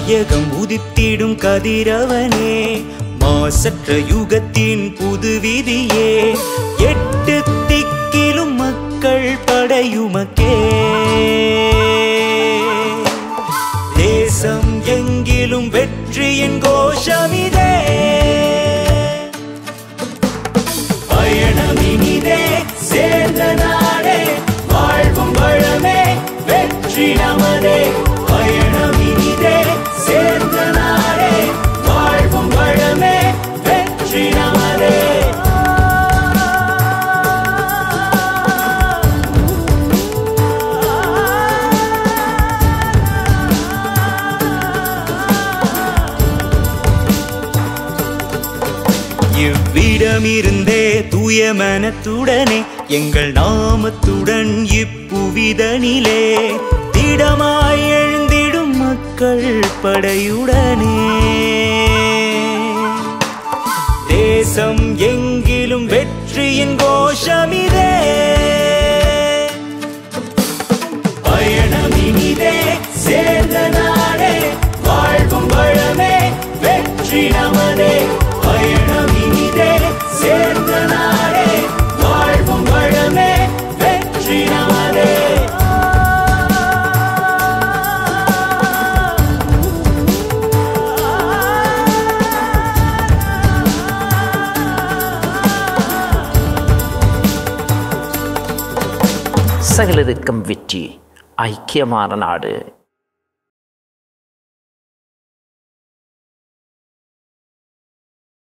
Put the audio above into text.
வையகம் உதித்திடும் கதிரவனே மாசற்ற யுகத்தின் புது விதியே எட்டு திக்கிலும் மக்கள் படையுமக்கே தேசம் எங்கிலும் வெற்றியின் கோஷமிதே பயணமினிதே சேர்ந்த நாடே வாழ்வும் வளமே வெற்றி நமதே பயணமினிதே சேர்ந்த நாடே வாழ்வும் வளமே வெற்றி நமதே இவ்விடமிருந்தே தூய மனத்துடனே எங்கள் நாமத்துடன் இப்புவிதனிலே திடமாய் எழுந்திடும் மக்கள் படையுடனே தேசம் எங்கிலும் வெற்றியின் கோஷமிதே பயணமினிதே சேர்ந்த நாடே வாழ்வும் வளமே வெற்றி நமதே பயணமினிதே சேர்ந்த நாடே வாழ்வும் வளமே வெற்றி நமதே சகலருக்கும் வெற்றி ஐக்கியமான நாடு